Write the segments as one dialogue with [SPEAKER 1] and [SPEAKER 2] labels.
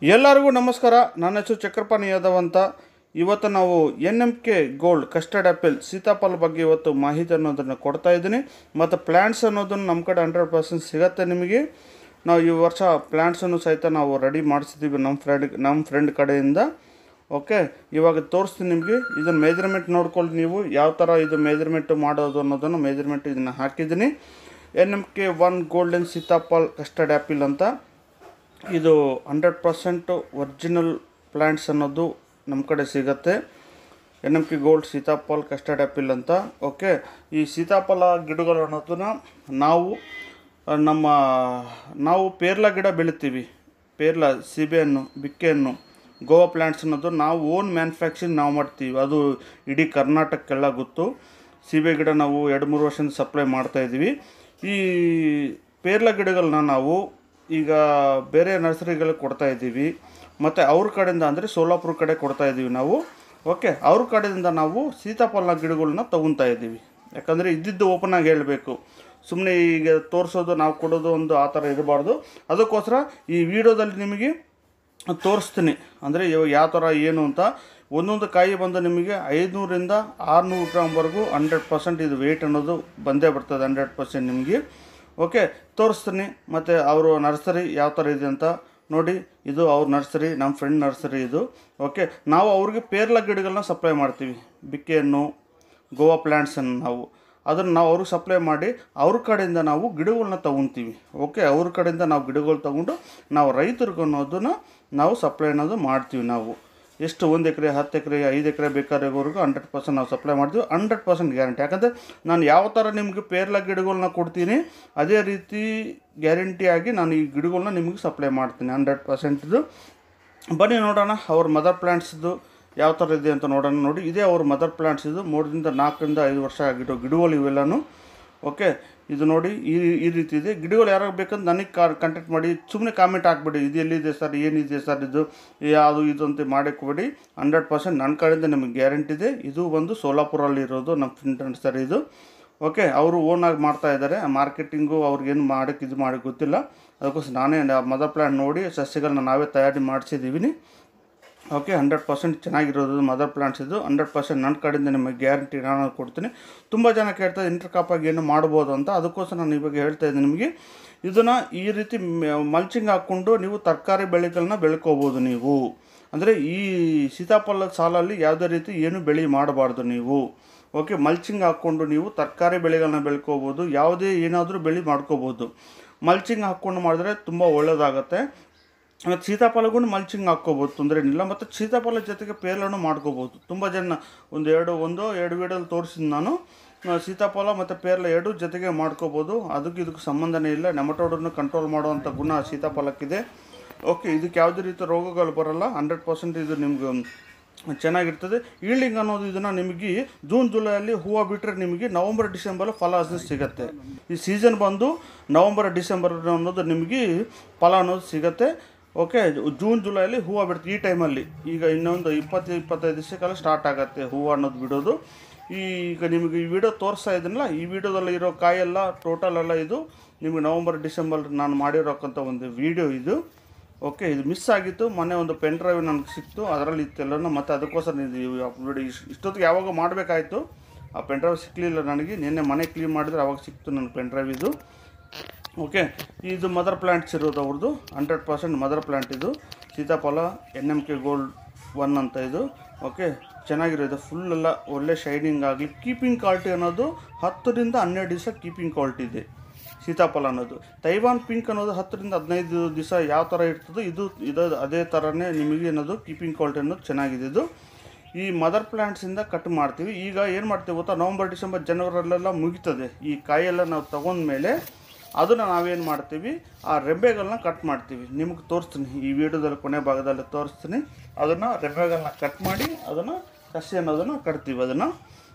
[SPEAKER 1] ಎಲ್ಲರಿಗೂ ನಮಸ್ಕಾರ ನನ್ನ ಹೆಸರು ಚಕ್ರಪಾಣಿ ಯಾದವ್ ಅಂತ ಇವತ್ತು ನಾವು N M K gold custard apple ಸೀತಾಫಲ ಬಗ್ಗೆ ಇವತ್ತು ಮಾಹಿತಿ ಅನ್ನೋದನ್ನು ಕೊಡ್ತಾ ಇದ್ದೀನಿ ಮತ್ತು ಪ್ಲ್ಯಾಂಟ್ಸ್ ಅನ್ನೋದನ್ನು ನಮ್ಮ ಕಡೆ ಹಂಡ್ರೆಡ್ ಪರ್ಸೆಂಟ್ ಸಿಗತ್ತೆ ನಿಮಗೆ ನಾವು ಈ ವರ್ಷ ಪ್ಲ್ಯಾಂಟ್ಸನ್ನು ಸಹಿತ ನಾವು ರೆಡಿ ಮಾಡಿಸಿದ್ದೀವಿ ನಮ್ಮ ಫ್ರೆಂಡ್ ನಮ್ಮ ಫ್ರೆಂಡ್ ಕಡೆಯಿಂದ ಓಕೆ ಇವಾಗ ತೋರಿಸ್ತೀನಿ ನಿಮಗೆ ಇದನ್ನು ಮೆಜರ್ಮೆಂಟ್ ನೋಡ್ಕೊಳ್ಳಿ ನೀವು ಯಾವ ಥರ ಇದು ಮೆಜರ್ಮೆಂಟ್ ಮಾಡೋದು ಅನ್ನೋದನ್ನು ಮೆಜರ್ಮೆಂಟ್ ಇದನ್ನು ಹಾಕಿದ್ದೀನಿ N M K one golden sitaphal custard apple ಅಂತ ಇದು ಹಂಡ್ರೆಡ್ ಪರ್ಸೆಂಟು ಒರಿಜಿನಲ್ ಪ್ಲ್ಯಾಂಟ್ಸ್ ಅನ್ನೋದು ನಮ್ಮ ಕಡೆ ಸಿಗತ್ತೆ ಎನ್ ಎಮ್ ಕೆ ಗೋಲ್ಡ್ ಸೀತಾಫಲ ಕಸ್ಟರ್ಡ್ ಆ್ಯಪಿಲ್ ಅಂತ ಓಕೆ ಈ ಸೀತಾಫಲ ಗಿಡಗಳು ಅನ್ನೋದನ್ನ ನಾವು ಆ, ನಮ್ಮ ನಾವು ಪೇರ್ಲ ಗಿಡ ಬೆಳಿತೀವಿ ಪೇರ್ಲ ಸೀಬೆಹಣ್ಣು ಬಿಕ್ಕೆಹಣ್ಣು ಗೋವಾ ಪ್ಲ್ಯಾಂಟ್ಸ್ ಅನ್ನೋದು ನಾವು ಓನ್ ಮ್ಯಾನುಫ್ಯಾಕ್ಚರಿಂಗ್ ನಾವು ಮಾಡ್ತೀವಿ ಅದು ಇಡೀ ಕರ್ನಾಟಕಕ್ಕೆಲ್ಲ ಗೊತ್ತು ಸೀಬೆ ಗಿಡ ನಾವು ಎರಡು ಮೂರು ವರ್ಷದಿಂದ ಸಪ್ಲೈ ಮಾಡ್ತಾಯಿದ್ದೀವಿ ಈ ಪೇರ್ಲ ಗಿಡಗಳನ್ನ ನಾವು ಈಗ ಬೇರೆ ನರ್ಸರಿಗಳಿಗೆ ಕೊಡ್ತಾ ಇದ್ದೀವಿ ಮತ್ತು ಅವ್ರ ಕಡೆಯಿಂದ ಅಂದರೆ ಸೋಲಾಪುರ ಕಡೆ ಕೊಡ್ತಾ ಇದ್ದೀವಿ ನಾವು ಓಕೆ ಅವ್ರ ಕಡೆಯಿಂದ ನಾವು ಸೀತಾಫಲ ಗಿಡಗಳನ್ನ ತೊಗೊತಾ ಇದ್ದೀವಿ ಯಾಕಂದರೆ ಇದ್ದಿದ್ದು ಓಪನ್ ಆಗಿ ಹೇಳಬೇಕು ಸುಮ್ಮನೆ ಈಗ ತೋರಿಸೋದು ನಾವು ಕೊಡೋದು ಒಂದು ಆ ಥರ ಇರಬಾರ್ದು ಅದಕ್ಕೋಸ್ಕರ ಈ ವಿಡಿಯೋದಲ್ಲಿ ನಿಮಗೆ ತೋರಿಸ್ತೀನಿ ಅಂದರೆ ಇವಾಗ ಯಾವ ಥರ ಏನು ಅಂತ ಒಂದೊಂದು ಕಾಯಿ ಬಂದು ನಿಮಗೆ ಐದುನೂರಿಂದ ಆರುನೂರು ಗ್ರಾಮ್ವರೆಗೂ ಹಂಡ್ರೆಡ್ ಪರ್ಸೆಂಟ್ ಇದು ವೆಯ್ಟ್ ಅನ್ನೋದು ಬಂದೇ ಬರ್ತದೆ ಹಂಡ್ರೆಡ್ ಪರ್ಸೆಂಟ್ ನಿಮಗೆ ಓಕೆ ತೋರಿಸ್ತೀನಿ ಮತ್ತು ಅವರು ನರ್ಸರಿ ಯಾವ ಥರ ಇದೆ ಅಂತ ನೋಡಿ ಇದು ಅವ್ರ ನರ್ಸರಿ ನಮ್ಮ ಫ್ರೆಂಡ್ ನರ್ಸರಿ ಇದು ಓಕೆ ನಾವು ಅವ್ರಿಗೆ ಪೇರ್ಲ ಗಿಡಗಳನ್ನ ಸಪ್ಲೈ ಮಾಡ್ತೀವಿ ಬಿಕ್ಕೆಯನ್ನು ಗೋವಾ ಪ್ಲ್ಯಾಂಟ್ಸನ್ನು ನಾವು ಅದನ್ನು ನಾವು ಅವ್ರಿಗೆ ಸಪ್ಲೈ ಮಾಡಿ ಅವ್ರ ಕಡೆಯಿಂದ ನಾವು ಗಿಡಗಳನ್ನ ತೊಗೊತೀವಿ ಓಕೆ ಅವ್ರ ಕಡೆಯಿಂದ ನಾವು ಗಿಡಗಳು ತೊಗೊಂಡು ನಾವು ರೈತರಿಗೆ ಅನ್ನೋದನ್ನು ನಾವು ಸಪ್ಲೈ ಅನ್ನೋದು ಮಾಡ್ತೀವಿ ನಾವು ಎಷ್ಟು ಒಂದು ಎಕರೆ ಹತ್ತು ಎಕರೆ ಐದು ಎಕರೆ ಬೇಕಾದವರೆಗೂ ಹಂಡ್ರೆಡ್ ಪರ್ಸೆಂಟ್ ನಾವು ಸಪ್ಲೈ ಮಾಡ್ತೀವಿ ಹಂಡ್ರೆಡ್ ಪರ್ಸೆಂಟ್ ಗ್ಯಾರಂಟಿ ಯಾಕಂದರೆ ನಾನು ಯಾವ ಥರ ನಿಮಗೆ ಪೇರ್ಲ ಗಿಡಗಳನ್ನ ಕೊಡ್ತೀನಿ ಅದೇ ರೀತಿ ಗ್ಯಾರಂಟಿಯಾಗಿ ನಾನು ಈ ಗಿಡಗಳನ್ನ ನಿಮಗೆ ಸಪ್ಲೈ ಮಾಡ್ತೀನಿ ಹಂಡ್ರೆಡ್ ಪರ್ಸೆಂಟ್ದು ಬನ್ನಿ ನೋಡೋಣ ಅವ್ರ ಮದರ್ ಪ್ಲ್ಯಾಂಟ್ಸ್ದು ಯಾವ ಥರ ಇದೆ ಅಂತ ನೋಡೋಣ ನೋಡಿ ಇದೇ ಅವ್ರ ಮದರ್ ಪ್ಲ್ಯಾಂಟ್ಸ್ ಇದು ಮೂರರಿಂದ ನಾಲ್ಕರಿಂದ ಐದು ವರ್ಷ ಆಗಿರೋ ಗಿಡಗಳು ಇವೆಲ್ಲನೂ ಓಕೆ ಇದು ನೋಡಿ ಈ ಈ ರೀತಿ ಇದೆ ಗಿಡಗಳು ಯಾರು ಬೇಕಂತ ನನಗೆ ಕಾ ಕಾಂಟ್ಯಾಕ್ಟ್ ಮಾಡಿ ಸುಮ್ಮನೆ ಕಾಮೆಂಟ್ ಹಾಕ್ಬೇಡಿ ಇದು ಎಲ್ಲಿದೆ ಸರ್ ಏನಿದೆ ಸರ್ ಇದು ಯಾವುದು ಇದು ಅಂತ ಮಾಡಕ್ಕೋಬೇಡಿ ಹಂಡ್ರೆಡ್ ಪರ್ಸೆಂಟ್ ನನ್ನ ಕಡೆಯಿಂದ ನಿಮಗೆ ಗ್ಯಾರಂಟಿ ಇದೆ ಇದು ಒಂದು ಸೋಲಾಪುರಲ್ಲಿ ಇರೋದು ನಮ್ಮ ಫ್ರೆಂಡ್ ಸರ್ ಇದು ಓಕೆ ಅವರು ಓನಾಗಿ ಮಾಡ್ತಾ ಇದ್ದಾರೆ ಮಾರ್ಕೆಟಿಂಗು ಅವ್ರಿಗೇನು ಮಾಡೋಕ್ಕೆ ಇದು ಮಾಡೋಕ್ಕೆ ಗೊತ್ತಿಲ್ಲ ಅದಕ್ಕೋಸ್ಕರ ನಾನೇ ಮದರ್ ಪ್ಲ್ಯಾಂಟ್ ನೋಡಿ ಸಸ್ಯಗಳನ್ನ ನಾವೇ ತಯಾರಿ ಮಾಡಿಸಿದ್ದೀವಿ ಓಕೆ ಹಂಡ್ರೆಡ್ ಪರ್ಸೆಂಟ್ ಚೆನ್ನಾಗಿರೋದು ಮದರ್ ಪ್ಲಾಂಟ್ಸ್ ಇದು ಹಂಡ್ರೆಡ್ ಪರ್ಸೆಂಟ್ ನನ್ನ ಕಡೆಯಿಂದ ನಿಮಗೆ ಗ್ಯಾರಂಟಿ ನಾನು ಕೊಡ್ತೀನಿ ತುಂಬ ಜನ ಕೇಳ್ತಾರೆ ಇಂಟರ್ ಕಾಪಾಗಿ ಏನು ಮಾಡ್ಬೋದು ಅಂತ ಅದಕ್ಕೋಸ್ಕರ ನಾನು ಇವಾಗ ಹೇಳ್ತಾ ಇದ್ದೀನಿ ನಿಮಗೆ ಇದನ್ನು ಈ ರೀತಿ ಮಲ್ಚಿಂಗ್ ಹಾಕ್ಕೊಂಡು ನೀವು ತರಕಾರಿ ಬೆಳೆಗಳನ್ನ ಬೆಳ್ಕೋಬೋದು ನೀವು ಅಂದರೆ ಈ ಸೀತಾಫಲ ಸಾಲಲ್ಲಿ ಯಾವುದೇ ರೀತಿ ಏನು ಬೆಳೆ ಮಾಡಬಾರ್ದು ನೀವು ಓಕೆ ಮಲ್ಚಿಂಗ್ ಹಾಕ್ಕೊಂಡು ನೀವು ತರಕಾರಿ ಬೆಳೆಗಳನ್ನ ಬೆಳ್ಕೋಬೋದು ಯಾವುದೇ ಏನಾದರೂ ಬೆಳೆ ಮಾಡ್ಕೋಬೋದು ಮಲ್ಚಿಂಗ್ ಹಾಕ್ಕೊಂಡು ಮಾಡಿದ್ರೆ ತುಂಬ ಒಳ್ಳೆಯದಾಗತ್ತೆ ಮತ್ತು ಸೀತಾಫಲಗೂ ಮಲ್ಚಿಂಗ್ ಹಾಕ್ಕೋಬೋದು ತೊಂದರೆ ಏನಿಲ್ಲ ಮತ್ತು ಸೀತಾಫಲ ಜೊತೆಗೆ ಪೇರ್ಲನ್ನು ಮಾಡ್ಕೋಬೋದು ತುಂಬ ಜನ ಒಂದು ಎರಡು ಒಂದು ಎರಡು ವೀಡಿಯೋದಲ್ಲಿ ತೋರಿಸಿದ್ದು ನಾನು ಆ, ಸೀತಾಫಲ ಮತ್ತು ಪೇರ್ಲ ಎರಡು ಜೊತೆಗೆ ಮಾಡ್ಕೋಬೋದು ಅದಕ್ಕೆ ಇದಕ್ಕೆ ಸಂಬಂಧನೇ ಇಲ್ಲ ನೆಮಟೋಡನ್ನು ಕಂಟ್ರೋಲ್ ಮಾಡುವಂಥ ಗುಣ ಸೀತಾಫಲಕ್ಕಿದೆ ಓಕೆ ಇದಕ್ಕೆ ಯಾವುದೇ ರೀತಿ ರೋಗಗಳು ಬರಲ್ಲ ಹಂಡ್ರೆಡ್ ಪರ್ಸೆಂಟ್ ಇದು ನಿಮ್ಗೆ ಚೆನ್ನಾಗಿರ್ತದೆ ಈಲ್ಡಿಂಗ್ ಅನ್ನೋದು ಇದನ್ನು ನಿಮಗೆ ಜೂನ್ ಜುಲೈಯಲ್ಲಿ ಹೂವು ಬಿಟ್ಟರೆ ನಿಮಗೆ ನವಂಬರ್ ಡಿಸೆಂಬರ್ ಫಲ ಅದು ಸಿಗುತ್ತೆ ಈ ಸೀಸನ್ ಬಂದು ನವಂಬರ್ ಡಿಸೆಂಬರ್ ಅನ್ನೋದು ನಿಮಗೆ ಫಲ ಅನ್ನೋದು ಸಿಗುತ್ತೆ ಓಕೆ ಜೂನ್ ಜುಲೈಯಲ್ಲಿ ಹೂವು ಬಿಡುತ್ತೆ ಈ ಟೈಮಲ್ಲಿ ಈಗ ಇನ್ನೊಂದು ಇಪ್ಪತ್ತು ಇಪ್ಪತ್ತೈದು ದಿವಸಕ್ಕೆಲ್ಲ ಸ್ಟಾರ್ಟ್ ಆಗುತ್ತೆ ಹೂವು ಅನ್ನೋದು ಬಿಡೋದು ಈ ಈಗ ನಿಮಗೆ ಈ ವಿಡಿಯೋ ತೋರಿಸ್ತಾ ಇದ್ದೀನಲ್ಲ ಈ ವಿಡಿಯೋದಲ್ಲಿ ಇರೋ ಕಾಯೆಲ್ಲ ಟೋಟಲ್ ಎಲ್ಲ ಇದು ನಿಮಗೆ ನವಂಬರ್ ಡಿಸೆಂಬರ್ ನಾನು ಮಾಡಿರೋಕ್ಕಂಥ ಒಂದು ವಿಡಿಯೋ ಇದು ಓಕೆ ಇದು ಮಿಸ್ ಆಗಿತ್ತು ಮೊನ್ನೆ ಒಂದು ಪೆನ್ ಡ್ರೈವ್ ನನಗೆ ಸಿಕ್ತು ಅದರಲ್ಲಿ ಇತ್ತೆಲ್ಲನೂ ಮತ್ತು ಅದಕ್ಕೋಸ್ಕರ ಇದು ವಿಡಿಯೋ ಇಷ್ಟೊತ್ತಿಗೆ ಯಾವಾಗ ಮಾಡಬೇಕಾಯ್ತು ಆ ಪೆನ್ ಡ್ರೈವ್ ಸಿಕ್ಕಲಿಲ್ಲ ನನಗೆ ನಿನ್ನೆ ಮನೆ ಕ್ಲೀನ್ ಮಾಡಿದ್ರೆ ಅವಾಗ ಸಿಕ್ತು ನನ್ನ ಪೆನ್ ಡ್ರೈವ್ ಇದು ಓಕೆ ಇದು ಮದರ್ ಪ್ಲ್ಯಾಂಟ್ಸ್ ಇರೋದು ಅವ್ರದ್ದು ಹಂಡ್ರೆಡ್ ಪರ್ಸೆಂಟ್ ಮದರ್ ಪ್ಲ್ಯಾಂಟ್ ಇದು ಸೀತಾಫಲ N M K gold one ಅಂತ ಇದು ಓಕೆ ಚೆನ್ನಾಗಿರೋದು ಫುಲ್ ಎಲ್ಲ ಒಳ್ಳೆ ಶೈನಿಂಗ್ ಆಗಲಿ ಕೀಪಿಂಗ್ ಕ್ವಾಲಿಟಿ ಅನ್ನೋದು ಹತ್ತರಿಂದ ಹನ್ನೆರಡು ದಿವಸ ಕೀಪಿಂಗ್ ಕ್ವಾಲಿಟಿ ಇದೆ ಸೀತಾಫಲ ಅನ್ನೋದು ತೈವಾನ್ ಪಿಂಕ್ ಅನ್ನೋದು ಹತ್ತರಿಂದ ಹದಿನೈದು ದಿವಸ ಯಾವ ಥರ ಇರ್ತದೋ ಇದು ಇದು ಅದೇ ಥರನೇ ನಿಮಗೆ ಅನ್ನೋದು ಕೀಪಿಂಗ್ ಕ್ವಾಲಿಟಿ ಅನ್ನೋದು ಚೆನ್ನಾಗಿದೆ ಇದು ಈ ಮದರ್ ಪ್ಲ್ಯಾಂಟ್ಸಿಂದ ಕಟ್ ಮಾಡ್ತೀವಿ ಈಗ ಏನು ಮಾಡ್ತೀವಿ ಗೊತ್ತಾ ನವಂಬರ್ ಡಿಸೆಂಬರ್ ಜನವರಲ್ಲೆಲ್ಲ ಮುಗಿತದೆ ಈ ಕಾಯೆಲ್ಲ ನಾವು ತಗೊಂಡ್ಮೇಲೆ ಅದನ್ನು ನಾವೇನು ಮಾಡ್ತೀವಿ ಆ ರೆಂಬೆಗಳನ್ನ ಕಟ್ ಮಾಡ್ತೀವಿ ನಿಮಗೆ ತೋರಿಸ್ತೀನಿ ಈ ವಿಡಿಯೋದಲ್ಲಿ ಕೊನೆ ಭಾಗದಲ್ಲಿ ತೋರಿಸ್ತೀನಿ ಅದನ್ನು ರೆಂಬೆಗಳನ್ನ ಕಟ್ ಮಾಡಿ ಅದನ್ನು ಕಸಿ ಅನ್ನೋದನ್ನು ಕಟ್ತೀವಿ ಅದನ್ನು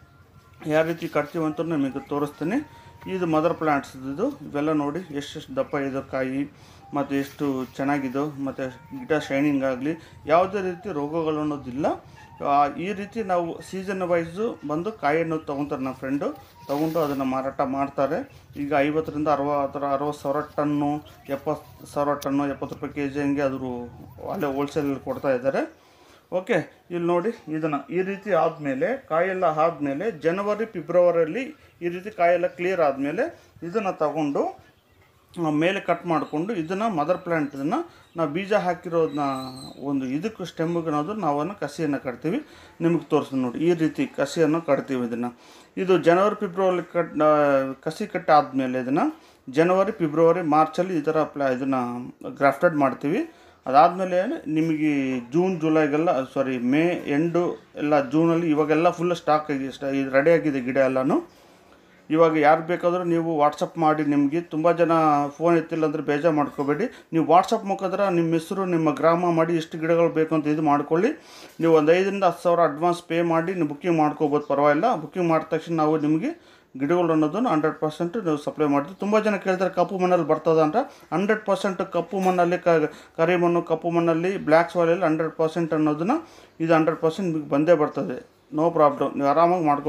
[SPEAKER 1] ಯಾವ ರೀತಿ ಕಟ್ತೀವಿ ಅಂತ ನಿಮಗೆ ತೋರಿಸ್ತೀನಿ ಇದು ಮದರ್ ಪ್ಲ್ಯಾಂಟ್ಸ್ ಇದು ಇವೆಲ್ಲ ನೋಡಿ ಎಷ್ಟೆಷ್ಟು ದಪ್ಪ ಇದೆ ಕಾಯಿ ಮತ್ತು ಎಷ್ಟು ಚೆನ್ನಾಗಿದೋ ಮತ್ತು ಗಿಡ ಶೈನಿಂಗ್ ಆಗಲಿ ಯಾವುದೇ ರೀತಿ ರೋಗಗಳು ಅನ್ನೋದಿಲ್ಲ ಆ, ಈ ರೀತಿ ನಾವು ಸೀಸನ್ ವೈಸು ಬಂದು ಕಾಯನ್ನು ತೊಗೊತಾರೆ ನಮ್ಮ ಫ್ರೆಂಡು ತೊಗೊಂಡು ಅದನ್ನು ಮಾರಾಟ ಮಾಡ್ತಾರೆ ಈಗ ಐವತ್ತರಿಂದ ಅರವತ್ತರ ಅರವತ್ತು ಸಾವಿರ ಟನ್ನು ಎಪ್ಪತ್ತು ಸಾವಿರ ಟನ್ನು ಎಪ್ಪತ್ತು ರೂಪಾಯಿ ಕೆ ಜಿ ಹಂಗೆ ಅದ್ರ ಅಲ್ಲೇ ಹೋಲ್ಸೇಲಲ್ಲಿ ಕೊಡ್ತಾ ಇದ್ದಾರೆ ಓಕೆ ಇಲ್ಲಿ ನೋಡಿ ಇದನ್ನು ಈ ರೀತಿ ಆದಮೇಲೆ ಕಾಯೆಲ್ಲ ಆದಮೇಲೆ ಜನವರಿ ಫೆಬ್ರವರಿಯಲ್ಲಿ ಈ ರೀತಿ ಕಾಯೆಲ್ಲ ಕ್ಲಿಯರ್ ಆದಮೇಲೆ ಇದನ್ನು ತಗೊಂಡು ಆ, ಮೇಲೆ ಕಟ್ ಮಾಡಿಕೊಂಡು ಇದನ್ನು ಮದರ್ ಪ್ಲ್ಯಾಂಟ್ ಇದನ್ನು ನಾವು ಬೀಜ ಹಾಕಿರೋದನ್ನ ಒಂದು ಇದಕ್ಕೆ ಸ್ಟೆಮ್ಮಿಗೆ ನಾವು ನಾವನ್ನು ಕಸಿಯನ್ನು ಕಟ್ತೀವಿ ನಿಮಗೆ ತೋರಿಸ್ತೀನಿ ನೋಡಿ ಈ ರೀತಿ ಕಸಿಯನ್ನು ಕಟ್ತೀವಿ ಇದನ್ನು ಇದು ಜನವರಿ ಫೆಬ್ರವರಿ ಕಟ್ ಆ, ಕಸಿ ಕಟ್ ಆದಮೇಲೆ ಇದನ್ನು ಜನವರಿ ಫೆಬ್ರವರಿ ಮಾರ್ಚಲ್ಲಿ ಈ ಥರ ಪ್ಲಾ ಇದನ್ನು ಗ್ರಾಫ್ಟೆಡ್ ಮಾಡ್ತೀವಿ ಅದಾದಮೇಲೆ ನಿಮಗೆ ಜೂನ್ ಜುಲೈಗೆಲ್ಲ ಸಾರಿ ಮೇ ಎಂಡು ಎಲ್ಲ ಜೂನಲ್ಲಿ ಇವಾಗೆಲ್ಲ ಫುಲ್ ಸ್ಟಾಕ್ ಆಗಿ ರೆಡಿ ಆಗಿದೆ ಗಿಡ ಎಲ್ಲನೂ ಇವಾಗ ಯಾರು ಬೇಕಾದರೂ ನೀವು ವಾಟ್ಸಪ್ ಮಾಡಿ ನಿಮಗೆ ತುಂಬ ಜನ ಫೋನ್ ಎತ್ತಿಲ್ಲ ಅಂದರೆ ಬೇಜಾರು ಮಾಡ್ಕೋಬೇಡಿ ನೀವು ವಾಟ್ಸಪ್ ಮುಖಾಂತರ ನಿಮ್ಮ ಹೆಸರು ನಿಮ್ಮ ಗ್ರಾಮ ಮಾಡಿ ಎಷ್ಟು ಗಿಡಗಳು ಬೇಕು ಅಂತ ಇದು ಮಾಡ್ಕೊಳ್ಳಿ ನೀವು ಒಂದು ಐದರಿಂದ ಹತ್ತು ಸಾವಿರ ಅಡ್ವಾನ್ಸ್ ಪೇ ಮಾಡಿ ನೀವು ಬುಕ್ಕಿಂಗ್ ಮಾಡ್ಕೋಬೋದು ಪರವಾಗಿಲ್ಲ ಬುಕ್ಕಿಂಗ್ ಮಾಡಿದ ತಕ್ಷಣ ನಾವು ನಿಮಗೆ ಗಿಡಗಳು ಅನ್ನೋದನ್ನು ಹಂಡ್ರೆಡ್ ಪರ್ಸೆಂಟ್ ನಾವು ಸಪ್ಲೈ ಮಾಡ್ತೀವಿ ತುಂಬ ಜನ ಕೇಳ್ತಾರೆ ಕಪ್ಪು ಮಣ್ಣಲ್ಲಿ ಬರ್ತದ ಅಂತ ಹಂಡ್ರೆಡ್ ಪರ್ಸೆಂಟ್ ಕಪ್ಪು ಮಣ್ಣಲ್ಲಿ ಕ ಕರಿ ಮಣ್ಣು ಕಪ್ಪು ಮಣ್ಣಲ್ಲಿ ಬ್ಲ್ಯಾಕ್ ಸಾಯಿಲಲ್ಲಿ ಹಂಡ್ರೆಡ್ ಪರ್ಸೆಂಟ್ ಅನ್ನೋದನ್ನು ಇದು ಹಂಡ್ರೆಡ್ ಪರ್ಸೆಂಟ್ ನಿಮಗೆ ಬಂದೇ ಬರ್ತದೆ ನೋ ಪ್ರಾಬ್ಲಮ್ ನೀವು ಆರಾಮಾಗಿ ಮಾಡ್ಕೊ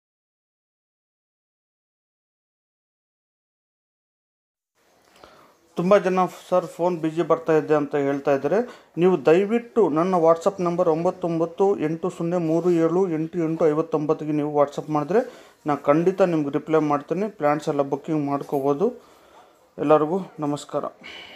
[SPEAKER 1] ತುಂಬ ಜನ ಸರ್ ಫೋನ್ ಬಿಜಿ ಬರ್ತಾ ಇದೆ ಅಂತ ಹೇಳ್ತಾ ಇದ್ದಾರೆ ನೀವು ದಯವಿಟ್ಟು ನನ್ನ ವಾಟ್ಸಪ್ ನಂಬರ್ ಒಂಬತ್ತೊಂಬತ್ತು ಎಂಟು ಸೊನ್ನೆ ಮೂರು ಏಳು ಎಂಟು ಎಂಟು ಐವತ್ತೊಂಬತ್ತಿಗೆ ನೀವು ವಾಟ್ಸಪ್ ಮಾಡಿದ್ರೆ ನಾನು ಖಂಡಿತ ನಿಮ್ಗೆ ರಿಪ್ಲೈ ಮಾಡ್ತೀನಿ ಪ್ಲ್ಯಾನ್ಸ್ ಎಲ್ಲ ಬುಕ್ಕಿಂಗ್ ಮಾಡ್ಕೋಬೋದು ಎಲ್ಲರಿಗೂ ನಮಸ್ಕಾರ